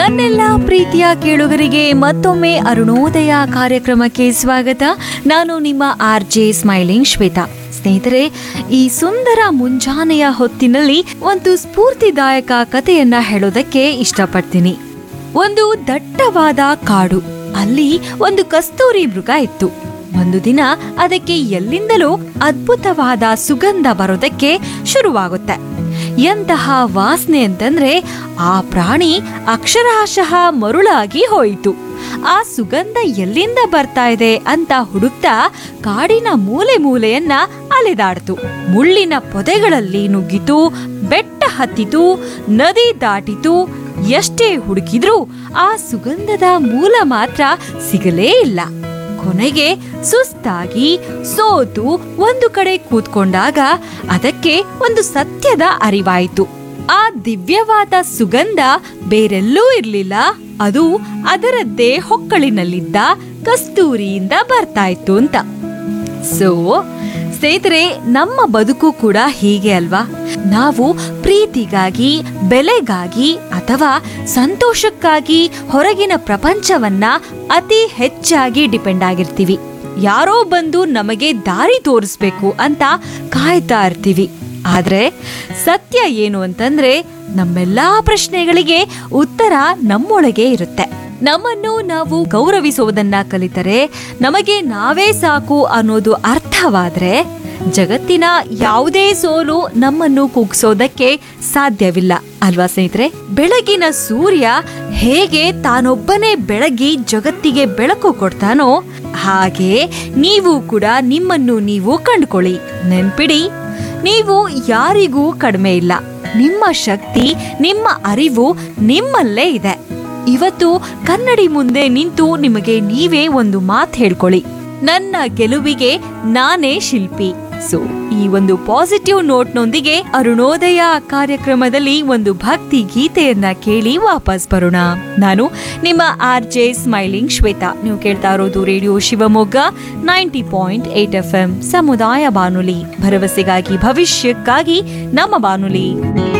ನನ್ನೆಲ್ಲ ಪ್ರೀತಿಯ ಕೇಳುಗರಿಗೆ ಮತ್ತೊಮ್ಮೆ ಅರುಣೋದಯ ಕಾರ್ಯಕ್ರಮಕ್ಕೆ ಸ್ವಾಗತ ನಾನು ನಿಮ್ಮ ಆರ್ ಜೆ ಸ್ಮೈಲಿಂಗ್ ಶ್ವೇತಾ ಸ್ನೇಹಿತರೆ ಈ ಸುಂದರ ಮುಂಜಾನೆಯ ಹೊತ್ತಿನಲ್ಲಿ ಒಂದು ಸ್ಫೂರ್ತಿದಾಯಕ ಕಥೆಯನ್ನ ಹೇಳೋದಕ್ಕೆ ಇಷ್ಟಪಡ್ತೀನಿ ಒಂದು ದಟ್ಟವಾದ ಕಾಡು ಅಲ್ಲಿ ಒಂದು ಕಸ್ತೂರಿ ಮೃಗ ಇತ್ತು ಒಂದು ದಿನ ಅದಕ್ಕೆ ಎಲ್ಲಿಂದಲೂ ಅದ್ಭುತವಾದ ಸುಗಂಧ ಬರೋದಕ್ಕೆ ಶುರುವಾಗುತ್ತೆ ಎಂತಹ ವಾಸನೆ ಅಂತಂದ್ರೆ ಆ ಪ್ರಾಣಿ ಅಕ್ಷರಶಃ ಮರುಳಾಗಿ ಹೋಯಿತು ಆ ಸುಗಂಧ ಎಲ್ಲಿಂದ ಬರ್ತಾ ಇದೆ ಅಂತ ಹುಡುಕ್ತಾ ಕಾಡಿನ ಮೂಲೆ ಮೂಲೆಯನ್ನ ಅಲೆದಾಡ್ತು ಮುಳ್ಳಿನ ಪೊದೆಗಳಲ್ಲಿ ನುಗ್ಗಿತು ಬೆಟ್ಟ ಹತ್ತಿತು ನದಿ ದಾಟಿತು ಎಷ್ಟೇ ಹುಡುಕಿದ್ರೂ ಆ ಸುಗಂಧದ ಮೂಲ ಮಾತ್ರ ಸಿಗಲೇ ಇಲ್ಲ ಕೊನೆಗೆ ಸುಸ್ತಾಗಿ ಸೋತು ಒಂದು ಕಡೆ ಕೂತ್ಕೊಂಡಾಗ ಅದಕ್ಕೆ ಒಂದು ಸತ್ಯದ ಅರಿವಾಯಿತು ಆ ದಿವ್ಯವಾದ ಸುಗಂಧ ಬೇರೆಲ್ಲೂ ಇರ್ಲಿಲ್ಲ ಅದು ಅದರದ್ದೇ ಹೊಕ್ಕಳಿನಲ್ಲಿದ್ದ ಕಸ್ತೂರಿಯಿಂದ ಬರ್ತಾ ಇತ್ತು ಅಂತ ಸೊ ಸ್ನೇಹಿತರೆ ನಮ್ಮ ಬದುಕು ಕೂಡ ಹೀಗೆ ಅಲ್ವಾ ನಾವು ಪ್ರೀತಿಗಾಗಿ ಬೆಲೆಗಾಗಿ ಅಥವಾ ಸಂತೋಷಕ್ಕಾಗಿ ಹೊರಗಿನ ಪ್ರಪಂಚವನ್ನ ಅತಿ ಹೆಚ್ಚಾಗಿ ಡಿಪೆಂಡ್ ಆಗಿರ್ತೀವಿ ಯಾರೋ ಬಂದು ನಮಗೆ ದಾರಿ ತೋರಿಸ್ಬೇಕು ಅಂತ ಕಾಯ್ತಾ ಇರ್ತೀವಿ ಆದ್ರೆ ಸತ್ಯ ಏನು ಅಂತಂದ್ರೆ ನಮ್ಮೆಲ್ಲಾ ಪ್ರಶ್ನೆಗಳಿಗೆ ಉತ್ತರ ನಮ್ಮೊಳಗೆ ಇರುತ್ತೆ ನಮ್ಮನ್ನು ನಾವು ಗೌರವಿಸುವುದನ್ನ ಕಲಿತರೆ ನಮಗೆ ನಾವೇ ಸಾಕು ಅನ್ನೋದು ಅರ್ಥವಾದ್ರೆ ಜಗತ್ತಿನ ಯಾವುದೇ ಸೋಲು ನಮ್ಮನ್ನು ಕುಗ್ಸೋದಕ್ಕೆ ಸಾಧ್ಯವಿಲ್ಲ ಅಲ್ವಾ ಸ್ನೇಹಿತರೆ ಬೆಳಗಿನ ಸೂರ್ಯ ಹೇಗೆ ತಾನೊಬ್ಬನೇ ಬೆಳಗಿ ಜಗತ್ತಿಗೆ ಬೆಳಕು ಕೊಡ್ತಾನೋ ಹಾಗೆ ನೀವು ಕೂಡ ನಿಮ್ಮನ್ನು ನೀವು ಕಂಡುಕೊಳ್ಳಿ ನೆನ್ಪಿಡಿ ನೀವು ಯಾರಿಗೂ ಕಡಿಮೆ ಇಲ್ಲ ನಿಮ್ಮ ಶಕ್ತಿ ನಿಮ್ಮ ಅರಿವು ನಿಮ್ಮಲ್ಲೇ ಇದೆ ಇವತ್ತು ಕನ್ನಡಿ ಮುಂದೆ ನಿಂತು ನಿಮಗೆ ನೀವೇ ಒಂದು ಮಾತು ಹೇಳ್ಕೊಳ್ಳಿ ನನ್ನ ಗೆಲುವಿಗೆ ನಾನೇ ಶಿಲ್ಪಿ ಸೊ ಈ ಒಂದು ಪಾಸಿಟಿವ್ ನೋಟ್ನೊಂದಿಗೆ ಅರುಣೋದಯ ಕಾರ್ಯಕ್ರಮದಲ್ಲಿ ಒಂದು ಭಕ್ತಿ ಗೀತೆಯನ್ನ ಕೇಳಿ ವಾಪಸ್ ಬರೋಣ ನಾನು ನಿಮ್ಮ ಆರ್ ಜೆ ಸ್ಮೈಲಿಂಗ್ ಶ್ವೇತಾ ನೀವು ಕೇಳ್ತಾ ಇರೋದು radio Shivamogga ninety point eight F M ಸಮುದಾಯ ಬಾನುಲಿ ಭರವಸೆಗಾಗಿ ಭವಿಷ್ಯಕ್ಕಾಗಿ ನಮ್ಮ ಬಾನುಲಿ